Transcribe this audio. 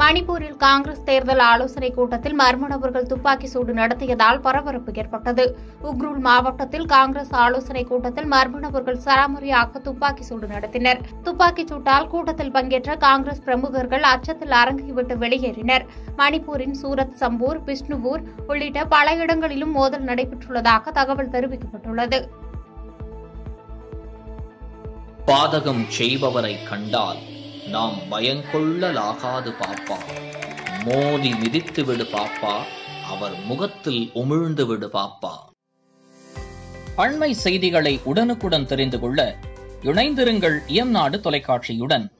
மணிப்பூரில் காங்கிரஸ் தேர்தல் ஆலோசனைக் கூட்டத்தில் மர்ம நபர்கள் துப்பாக்கி சூடு நடத்தியதால் பரபரப்பு ஏற்பட்டது உக்ரூல் மாவட்டத்தில் காங்கிரஸ் ஆலோசனைக் கூட்டத்தில் மர்ம நபர்கள் சராமரியாக துப்பாக்கி சூடு நடத்தினர் துப்பாக்கிச் சூட்டால் கூட்டத்தில் பங்கேற்ற காங்கிரஸ் பிரமுகர்கள் அச்சத்தில் அரங்கிவிட்டு வெளியேறினர் மணிப்பூரின் சூரத் சம்பூர் பிஷ்ணுபூர் உள்ளிட்ட பல இடங்களிலும் மோதல் நடைபெற்றுள்ளதாக தகவல் தெரிவிக்கப்பட்டுள்ளது பாதகம் செய்பவரை கண்டால் நாம் பயங்கொள்ளலாகாது பாப்பா மோதி மிதித்து விடு பாப்பா அவர் முகத்தில் உமிழ்ந்து விடு பாப்பா அண்மை செய்திகளை உடனுக்குடன் தெரிந்து கொள்ள இணைந்திருங்கள் இயம்நாடு தொலைக்காட்சியுடன்